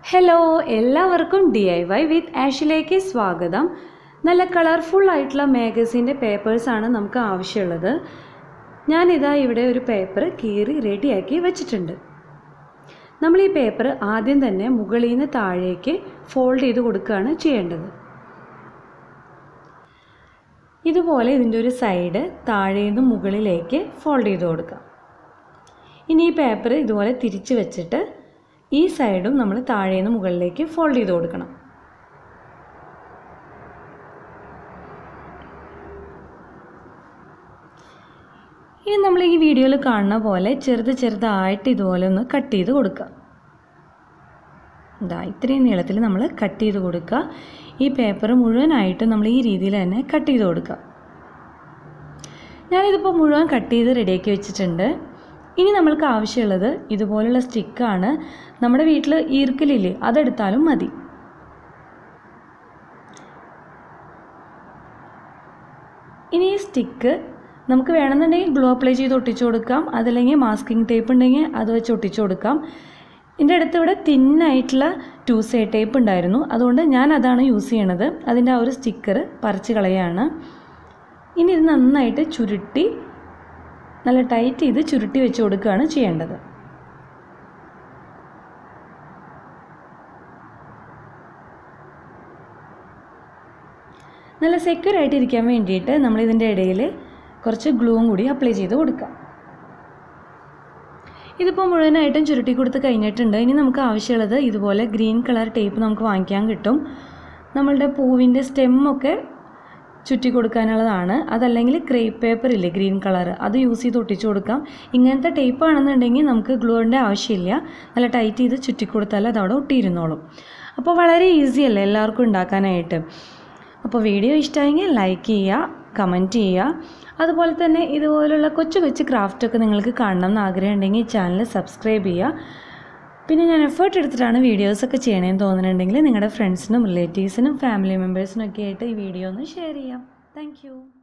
hello എല്ലാവർക്കും D I Y with ആഷിലേക്ക് സ്വാഗതം നല്ല കളർഫുൾ ആയിട്ടുള്ള മാഗസിൻ്റെ പേപ്പേഴ്സാണ് നമുക്ക് ആവശ്യമുള്ളത് ഞാനിതാ ഇവിടെ ഒരു പേപ്പർ കീറി റെഡിയാക്കി വെച്ചിട്ടുണ്ട് നമ്മൾ ഈ പേപ്പർ ആദ്യം തന്നെ മുകളിൽ നിന്ന് താഴേക്ക് ഫോൾഡ് ചെയ്ത് കൊടുക്കുകയാണ് ചെയ്യേണ്ടത് ഇതുപോലെ ഇതിൻ്റെ ഒരു സൈഡ് താഴെ നിന്ന് മുകളിലേക്ക് ഫോൾഡ് ചെയ്ത് കൊടുക്കാം ഇനി ഈ പേപ്പർ ഇതുപോലെ തിരിച്ച് വെച്ചിട്ട് ഈ സൈഡും നമ്മൾ താഴെ നിന്ന് മുകളിലേക്ക് ഫോൾഡ് ചെയ്ത് കൊടുക്കണം ഇനി നമ്മൾ ഈ വീഡിയോയിൽ കാണുന്ന പോലെ ചെറുത് ചെറുതായിട്ട് ഇതുപോലെ ഒന്ന് കട്ട് ചെയ്ത് കൊടുക്കുക ഇതാ ഇത്രയും നീളത്തിൽ നമ്മൾ കട്ട് ചെയ്ത് കൊടുക്കുക ഈ പേപ്പർ മുഴുവനായിട്ട് നമ്മൾ ഈ രീതിയിൽ തന്നെ കട്ട് ചെയ്ത് കൊടുക്കുക ഞാനിതിപ്പോൾ മുഴുവൻ കട്ട് ചെയ്ത് റെഡിയാക്കി വെച്ചിട്ടുണ്ട് ഇനി നമ്മൾക്ക് ആവശ്യമുള്ളത് ഇതുപോലുള്ള സ്റ്റിക്കാണ് നമ്മുടെ വീട്ടിൽ ഈർക്കലില്ലേ അതെടുത്താലും മതി ഇനി ഈ സ്റ്റിക്ക് നമുക്ക് വേണമെന്നുണ്ടെങ്കിൽ ഗ്ലൂ അപ്ലൈ ചെയ്ത് ഒട്ടിച്ചു കൊടുക്കാം അതല്ലെങ്കിൽ മാസ്കിംഗ് ടേപ്പ് ഉണ്ടെങ്കിൽ അത് വെച്ച് ഒട്ടിച്ചു കൊടുക്കാം എൻ്റെ അടുത്ത് ഇവിടെ തിന്നായിട്ടുള്ള ടു സൈഡ് ടേപ്പ് ഉണ്ടായിരുന്നു അതുകൊണ്ട് ഞാൻ അതാണ് യൂസ് ചെയ്യണത് അതിൻ്റെ ആ ഒരു സ്റ്റിക്കർ പറിച്ച് കളയാണ് ഇനി ഇത് നന്നായിട്ട് ചുരുട്ടി നല്ല ടൈറ്റ് ചെയ്ത് ചുരുട്ടി വെച്ച് കൊടുക്കുകയാണ് ചെയ്യേണ്ടത് നല്ല സെക്യൂർ ആയിട്ട് ഇരിക്കാൻ വേണ്ടിയിട്ട് നമ്മൾ ഇതിൻ്റെ ഇടയിൽ കുറച്ച് ഗ്ലൂവും കൂടി അപ്ലൈ ചെയ്ത് കൊടുക്കാം ഇതിപ്പോൾ മുഴുവനായിട്ടും ചുരുട്ടി കൊടുത്ത് കഴിഞ്ഞിട്ടുണ്ട് ഇനി നമുക്ക് ആവശ്യമുള്ളത് ഇതുപോലെ ഗ്രീൻ കളർ ടേപ്പ് നമുക്ക് വാങ്ങിക്കാൻ കിട്ടും നമ്മളുടെ പൂവിൻ്റെ സ്റ്റെമ്മൊക്കെ ചുറ്റി കൊടുക്കാനുള്ളതാണ് അതല്ലെങ്കിൽ ക്രേപ്പ് പേപ്പർ ഇല്ലേ ഗ്രീൻ കളർ അത് യൂസ് ചെയ്ത് ഒട്ടിച്ചു കൊടുക്കാം ഇങ്ങനത്തെ ടേപ്പ് ആണെന്നുണ്ടെങ്കിൽ നമുക്ക് ഗ്ലൂവിൻ്റെ ആവശ്യമില്ല നല്ല ടൈറ്റ് ചെയ്ത് ചുറ്റി കൊടുത്താൽ അത് അവിടെ ഒട്ടിയിരുന്നോളും അപ്പോൾ വളരെ ഈസി അല്ലേ എല്ലാവർക്കും ഉണ്ടാക്കാനായിട്ട് അപ്പോൾ വീഡിയോ ഇഷ്ടമായെങ്കിൽ ലൈക്ക് ചെയ്യുക കമൻറ്റ് ചെയ്യുക അതുപോലെ തന്നെ ഇതുപോലുള്ള കൊച്ചു കൊച്ചു ക്രാഫ്റ്റൊക്കെ നിങ്ങൾക്ക് കാണണം എന്ന് ആഗ്രഹം ഉണ്ടെങ്കിൽ ചാനൽ സബ്സ്ക്രൈബ് ചെയ്യുക പിന്നെ ഞാൻ എഫേർട്ട് എടുത്തിട്ടാണ് വീഡിയോസൊക്കെ ചെയ്യണമെന്ന് തോന്നുന്നുണ്ടെങ്കിൽ നിങ്ങളുടെ ഫ്രണ്ട്സിനും റിലേറ്റീവ്സിനും ഫാമിലി മെമ്പേഴ്സിനും ഒക്കെ ആയിട്ട് ഈ വീഡിയോ ഒന്ന് ഷെയർ ചെയ്യാം താങ്ക്